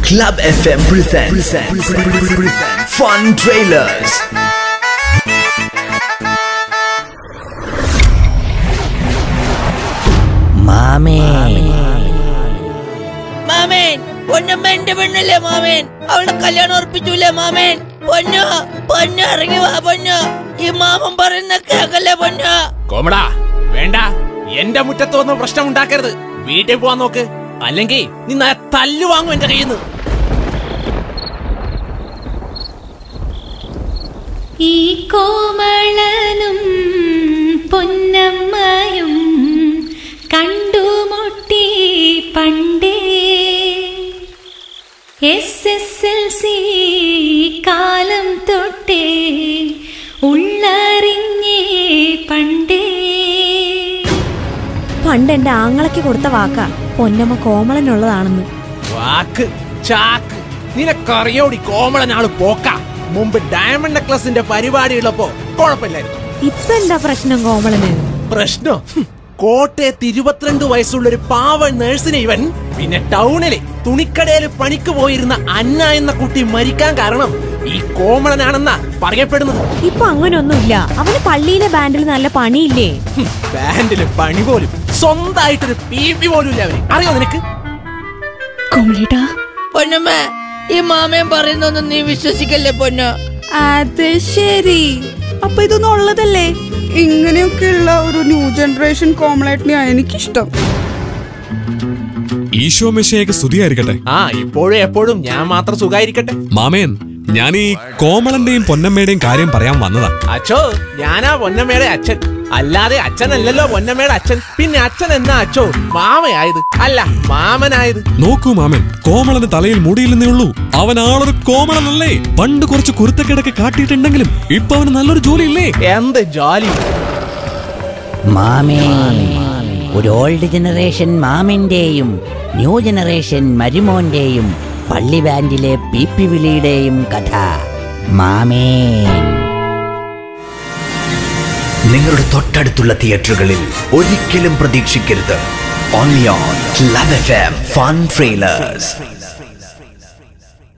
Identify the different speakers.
Speaker 1: Club FM presents, presents, presents Fun Trailers.
Speaker 2: മാമേ
Speaker 3: മാമേൻ Ponnamma എന്റെ പെണ്ണല്ലേ മാമേൻ അവളെ കല്യാണം ഉറപ്പിച്ചൂലേ മാമേൻ പൊന്നു പൊന്നു ഇറങ്ങി വാ പൊന്നു ഈ മാമൻ പറയുന്ന കേക്കല്ലേ പൊന്നു
Speaker 4: കോമടാ വേണ്ട എന്റെ മുറ്റത്തൊന്നും പ്രശ്നം ഉണ്ടാക്കരുത് വീട്ടിൽ പോവാൻ നോക്ക് അല്ലെങ്കിൽ നീ നല്ല തല്ലു വാങ്ങും എന്റെ കയ്യിൽ നിന്ന്
Speaker 5: ഈ കോമളനും പൊന്നമ്മയും കണ്ടുമുട്ടി പണ്ടേ എസ് എസ് എൽ സി കാലം തൊട്ടേ ഉള്ളറിഞ്ഞേ പണ്ടേ
Speaker 6: പണ്ട് എന്റെ ആങ്ങളയ്ക്ക് കൊടുത്ത വാക്കാ പൊന്നമ്മ കോമളനുള്ളതാണെന്ന്
Speaker 4: വാക്ക് ചാക്ക് നിനക്കറിയോടി കോമളനാള് പോക്ക മുമ്പ് ഡയമണ്ട് നെക്ലസിന്റെ പരിപാടി ഉള്ളപ്പോ കുഴപ്പമില്ലായിരുന്നു
Speaker 6: ഇപ്പൊ എന്താ പ്രശ്നം കോമളന്
Speaker 4: പ്രശ്നം ഹും, കോട്ടയത്ത് ഇരുപത്തിരണ്ട് വയസ്സുള്ള ഒരു പാവ നഴ്സിനെ ഇവൻ പിന്നെ ടൗണിലെ തുണിക്കടയിൽ പണിക്ക് പോയിരുന്ന അന്ന എന്ന കുട്ടി മരിക്കാൻ കാരണം ഈ കോമളനാണെന്നാ പറയപ്പെടുന്നത്
Speaker 6: ഇപ്പൊ അങ്ങനൊന്നുമില്ല അവന് പള്ളിയിലെ ബാൻഡിൽ നല്ല പണിയില്ലേ
Speaker 4: ഹും, ബാൻഡില് പണി പോലും സ്വന്തമായിട്ടൊരു പി പി പോലും ഇല്ല അവന് അറിയോ നിനക്ക്
Speaker 6: കോമളേട്ടാ
Speaker 3: പൊന്നമ്മ ഈ മാമൻ പറയുന്നൊന്നും നീ വിശ്വസിക്കല്ലേ പൊന്നു
Speaker 7: അത് ശരി അപ്പൊ ഇതൊന്നും ഉള്ളതല്ലേ ഇങ്ങനെയൊക്കെയുള്ള ഒരു ന്യൂ ജനറേഷൻ കോമളേറ്റിനെയാണ് എനിക്കിഷ്ടം
Speaker 8: ഈശോ മെഷയൊക്കെ സ്തുതിയായിരിക്കട്ടെ
Speaker 4: ആ ഇപ്പോഴും എപ്പോഴും ഞാൻ മാത്രം സുഖായിരിക്കട്ടെ
Speaker 8: മാമേൻ ഞാൻ ഈ കോമളന്റെയും പൊന്നമ്മയുടെയും കാര്യം പറയാൻ വന്നതാ
Speaker 4: അച്ഛോ ഞാനാ പൊന്നമ്മയുടെ അച്ഛൻ അല്ലാതെ അച്ഛനല്ലല്ലോ പൊന്നമ്മയുടെ അച്ഛൻ പിന്നെ അച്ഛൻ എന്നാ അച്ഛോ മാമയായത് അല്ല മാമനായത്
Speaker 8: നോക്കൂ മാമൻ കോമളന് തലയിൽ മുടിയില്ലെന്നേ ഉള്ളൂ അവൻ ആളൊരു കോമളനല്ലേ പണ്ട് കുറച്ച് കുരുത്തക്കേടൊക്കെ കാട്ടിയിട്ടുണ്ടെങ്കിലും ഇപ്പൊ അവന് നല്ലൊരു ജോലിയില്ലേ
Speaker 4: എന്ത് ജോലി
Speaker 2: മാമേ ഒരു ഓൾഡ് ജനറേഷൻ മാമിന്റെയും ന്യൂ ജനറേഷൻ മരുമോന്റെയും പള്ളി ബാൻഡിലെ പി പി വിളിയുടെയും കഥ മാമേ
Speaker 1: നിങ്ങളുടെ തൊട്ടടുത്തുള്ള തിയേറ്ററുകളിൽ ഒരിക്കലും പ്രതീക്ഷിക്കരുത് only on Club F M fun trailers